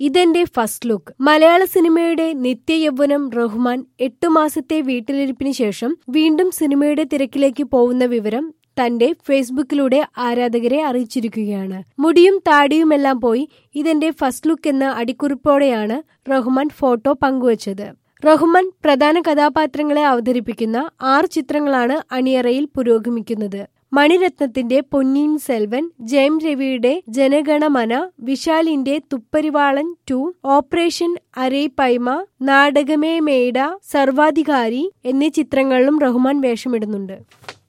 ഇതെന്റെ first look മലയാള സിനിമയുടെ നിത്യയൗവനം റഹ്മാൻ എട്ടു മാസത്തെ വീട്ടിലിരിപ്പിന് ശേഷം വീണ്ടും സിനിമയുടെ തിരക്കിലേക്ക് പോകുന്ന വിവരം തന്റെ ഫേസ്ബുക്കിലൂടെ ആരാധകരെ അറിയിച്ചിരിക്കുകയാണ് മുടിയും താടിയുമെല്ലാം പോയി ഇതെന്റെ ഫസ്റ്റ് ലുക്ക് എന്ന അടിക്കുറിപ്പോടെയാണ് റഹ്മാൻ ഫോട്ടോ പങ്കുവച്ചത് റഹ്മാൻ പ്രധാന കഥാപാത്രങ്ങളെ അവതരിപ്പിക്കുന്ന ആറ് ചിത്രങ്ങളാണ് അണിയറയിൽ പുരോഗമിക്കുന്നത് മണിരത്നത്തിന്റെ പൊന്നിയിൻ സെൽവൻ ജയം രവിയുടെ ജനഗണമന വിശാലിന്റെ Thupparivaalan two operation Arapaima നാടകമേ മേട സർവാധികാരി എന്നീ ചിത്രങ്ങളിലും റഹ്മാൻ വേഷമിടുന്നുണ്ട്